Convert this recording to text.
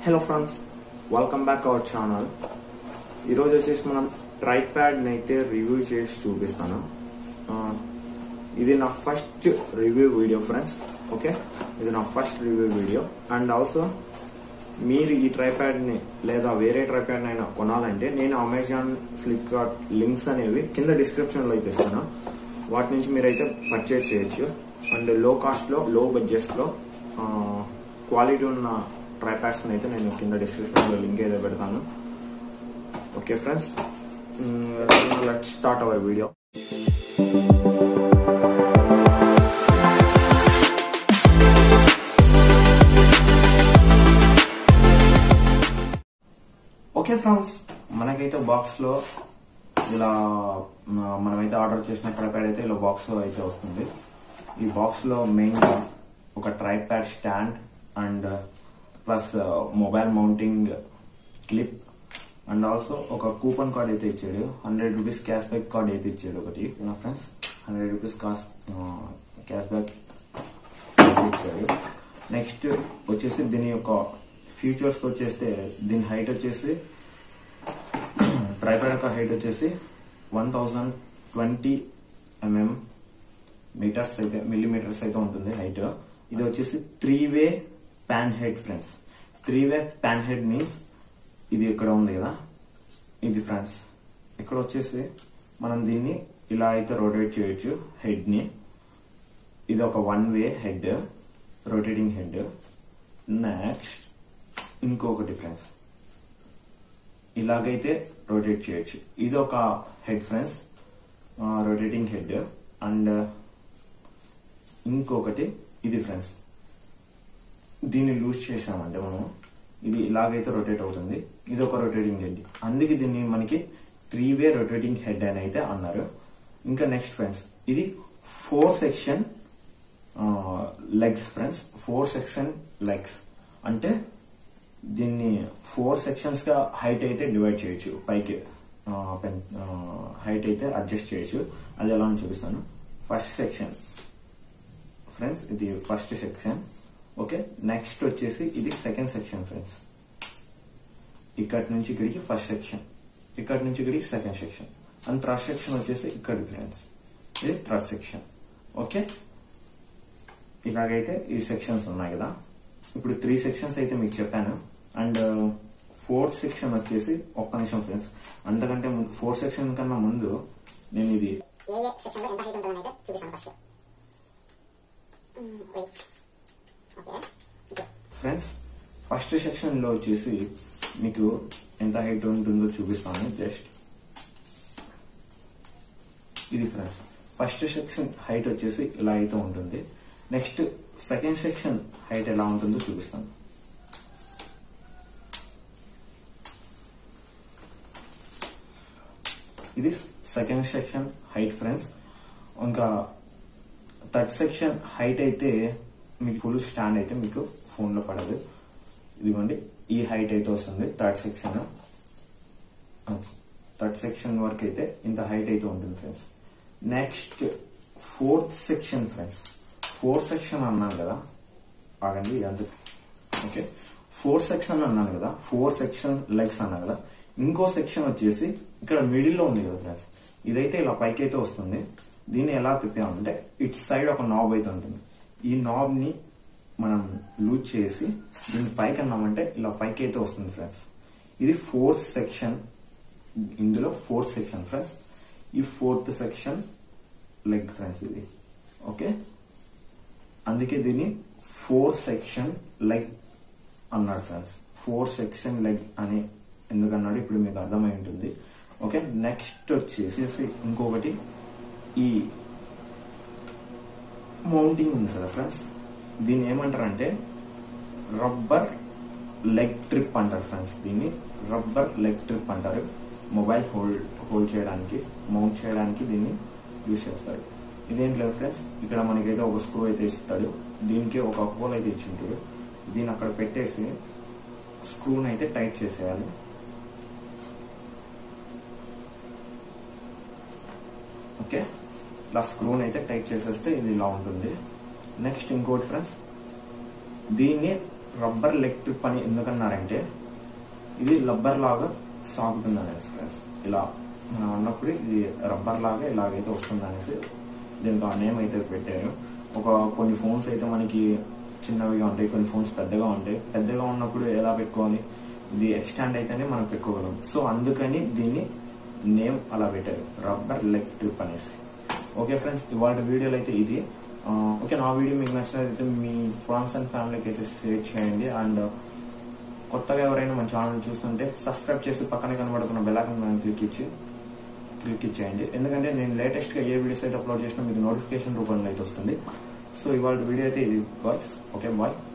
hello friends welcome back our channel ఈరోజు వచ్చేసి మనం ట్రైప్యాడ్ అయితే రివ్యూ చేసి చూపిస్తాను ఆ, ఇది నా first review video friends okay ఇది నా first review video and also మీరు ఈ ట్రైప్యాడ్ ని లేదా వేరే ట్రైప్యాడ్ అయినా కొనాలంటే నేను అమెజాన్ ఫ్లిప్కార్ట్ లింక్స్ అనేవి కింద డిస్క్రిప్షన్ లో అయితే ఇస్తాను వాటి నుంచి మీరైతే పర్చేస్ చేయొచ్చు అండ్ లో కాస్ట్ లో లో బడ్జెట్ లో క్వాలిటీ ఉన్న ట్రైప్యాడ్స్ అయితే నేను కింద డిస్క్రిప్షన్ లో లింక్ అయితే పెడతాను okay friends let start our video okay friends మనకైతే బాక్స్ లో ఇలా మ- మనమైతే ఆర్డర్ చేసిన ట్రైప్యాడ్ అయితే ఇలా బాక్స్ లో అయితే వస్తుంది ఈ బాక్స్ లో మెయిన్ గా ఒక tripod stand and plus mobile mounting clip and also ఒక కూపన్ కార్డ్ అయితే ఇచ్చాడు hundred rupees cash back card అయితే ఇచ్చాడు ఒకటి నా friends hundred rupees cash back ఇచ్చాడు నెక్స్ట్ వచ్చేసి దీని యొక్క ఫీచర్స్ వచ్చేస్తే దీని హైట్ వచ్చేసి ట్రైపాడ్ యొక్క హైట్ వచ్చేసి one thousand twenty MM metres అయితే మిల్లీమీటర్స్ అయితే ఉంటుంది హైట్ ఇది వచ్చేసి three way pan head friends three way pan head means ఇది ఇక్కడ ఉంది కదా ఇది ఫ్రెండ్స్ ఇక్కడ వచ్చేసి మనం దీన్ని ఇలా అయితే రొటేట్ చేయొచ్చు హెడ్ ని ఇది ఒక one way head rotating head next ఇంకొకటి ఫ్రెండ్స్ ఇలాగైతే రొటేట్ చేయొచ్చు ఇది ఒక head friends rotating head and ఇంకొకటి ఇది ఫ్రెండ్స్ దీన్ని లూజ్ చేసామంటే మనం ఇది ఇలాగైతే రొటేట్ అవుతుంది ఇది ఒక రొటేటింగ్ హెడ్ అందుకే దీన్ని మనకి త్రీ వే రొటేటింగ్ హెడ్ అని అయితే అన్నారు ఇంకా నెక్స్ట్ ఫ్రెండ్స్ ఇది four section legs friends four section legs అంటే దీన్ని ఫోర్ సెక్షన్స్ గా హైట్ అయితే డివైడ్ చేయొచ్చు పైకి హైట్ అయితే అడ్జస్ట్ చేయొచ్చు అది ఎలా అని చూపిస్తాను ఫస్ట్ సెక్షన్ ఫ్రెండ్స్ ఇది ఫస్ట్ సెక్షన్ ఓకే నెక్స్ట్ వచ్చేసి ఇది సెకండ్ సెక్షన్ ఫ్రెండ్స్ ఇక్కడి నుంచి ఇక్కడికి ఫస్ట్ సెక్షన్ ఇక్కడి నుంచి ఇక్కడికి second section and third section వచ్చేసి ఇక్కడికి ఫ్రెండ్స్ ఇది థర్డ్ సెక్షన్ ఓకే ఇలాగైతే ఈ సెక్షన్స్ ఉన్నాయి కదా ఇప్పుడు త్రీ సెక్షన్స్ అయితే మీకు చెప్పాను అండ్ ఫోర్త్ సెక్షన్ వచ్చేసి ఒక్క నిమిషం ఫ్రెండ్స్ అంతకంటే ముందు ఫోర్త్ సెక్షన్ కన్నా ముందు నేను ఇది ఏ ఏ సెక్షన్లో ఎంత హైట్ ఉంటుందని అయితే చూపిస్తాను first wait okay okay friends first section లో వచ్చేసి మీకు ఎంత హైట్ ఉంటుందో చూపిస్తాను జస్ట్ ఇది ఫ్రెండ్స్ ఫస్ట్ సెక్షన్ హైట్ వచ్చేసి ఇలా అయితే ఉంటుంది నెక్స్ట్ సెకండ్ సెక్షన్ హైట్ ఎలా ఉంటుందో చూపిస్తాను ఇది సెకండ్ సెక్షన్ హైట్ ఫ్రెండ్స్ ఇంకా థర్డ్ సెక్షన్ హైట్ అయితే మీకు ఫుల్ స్టాండ్ అయితే మీకు ఫోన్ లో పడదు ఇదిగోండి ఈ హైట్ అయితే వస్తుంది థర్డ్ సెక్షన్ థర్డ్ సెక్షన్ వరకు అయితే ఇంత హైట్ అయితే ఉంటుంది friends next fourth section friends fourth section అన్నాను కదా ఆగండి ఇదంతా ఓకే ఫోర్ సెక్షన్ అన్నాను కదా ఫోర్ సెక్షన్ లెగ్స్ అన్నా కదా ఇంకో సెక్షన్ వచ్చేసి ఇక్కడ మిడిల్ లో ఉంది కదా ఫ్రెండ్స్ ఇదైతే ఇలా పైకి అయితే వస్తుంది దీన్ని ఎలా తిప్పామంటే ఇటు సైడ్ ఒక నాబ్ అయితే ఉంటుంది ఈ నాబ్ ని మనం లూజ్ చేసి దీన్ని పైకి అన్నామంటే ఇలా పైకి అయితే వస్తుంది ఫ్రెండ్స్ ఇది ఫోర్త్ సెక్షన్ ఇందులో ఫోర్త్ సెక్షన్ ఫ్రెండ్స్ ఈ ఫోర్త్ సెక్షన్ లెగ్ ఫ్రెండ్స్ ఇది ఓకే అందుకే దీన్ని ఫోర్ సెక్షన్ లెగ్ అన్నాడు ఫ్రెండ్స్ ఫోర్ సెక్షన్ లెగ్ అని ఎందుకన్నాడు ఇప్పుడు మీకు అర్థమై ఉంటుంది ఓకే నెక్స్ట్ వచ్చేసి ఇంకొకటి ఈ మౌంటింగ్ ఉంది కదా ఫ్రెండ్స్ దీన్ని ఏమంటారంటే రబ్బర్ లెగ్ ట్రిప్ అంటారు ఫ్రెండ్స్ దీన్ని రబ్బర్ లెగ్ ట్రిప్ అంటారు మొబైల్ హోల్డ్ హోల్డ్ చేయడానికి మౌంట్ చేయడానికి దీన్ని యూజ్ చేస్తారు ఇదేం లేదు ఫ్రెండ్స్ ఇక్కడ మనకైతే ఒక స్క్రూ అయితే ఇస్తాడు దీనికి ఒక హోల్ అయితే ఇచ్చింటాడు దీన్ని అక్కడ పెట్టేసి స్క్రూని అయితే టైట్ చేసేయాలి ఓకే ఇలా స్క్రూని అయితే టైట్ చేసేస్తే ఇది ఇలా ఉంటుంది నెక్స్ట్ ఇంకోటి ఫ్రెండ్స్ దీన్ని రబ్బర్ లెగ్ ట్రిప్ అని ఎందుకన్నారంటే ఇది రబ్బర్ లాగా సాగుతుంది అనేసి ఫ్రెండ్స్ ఇలా మనం అన్నప్పుడు ఇది రబ్బర్ లాగా ఇలాగైతే వస్తుంది అనేసి దీనికి ఆ నేమ్ అయితే పెట్టారు ఒక కొన్ని ఫోన్స్ అయితే మనకి చిన్నవిగా ఉంటాయి కొన్ని ఫోన్స్ పెద్దగా ఉంటాయి పెద్దగా ఉన్నప్పుడు ఎలా పెట్టుకోవాలి ఇది ఎక్స్టాండ్ అయితేనే మనం పెట్టుకోగలం సో అందుకని దీన్ని నేమ్ అలా పెట్టారు రబ్బర్ లెగ్ ట్రిప్ అనేసి ఓకే ఫ్రెండ్స్ ఇవాళ వీడియోలో అయితే ఇది ఆ, ఓకే నా వీడియో మీకు నచ్చినట్లయితే మీ ఫ్రెండ్స్ అండ్ ఫ్యామిలీకి అయితే షేర్ చేయండి అండ్ కొత్తగా ఎవరైనా మన ఛానల్ చూస్తుంటే సబ్స్క్రైబ్ చేసి పక్కనే కనబడుతున్న బెల్ ఐకాన్ క్లిక్ ఇచ్చి క్లిక్ ఇచ్చేయండి ఎందుకంటే నేను లేటెస్ట్ గా ఏ వీడియోస్ అయితే అప్లోడ్ చేసినా మీకు నోటిఫికేషన్ రూపంలో అయితే వస్తుంది సో ఇవాళ వీడియో అయితే ఇది బాయ్స్ ఓకే బాయ్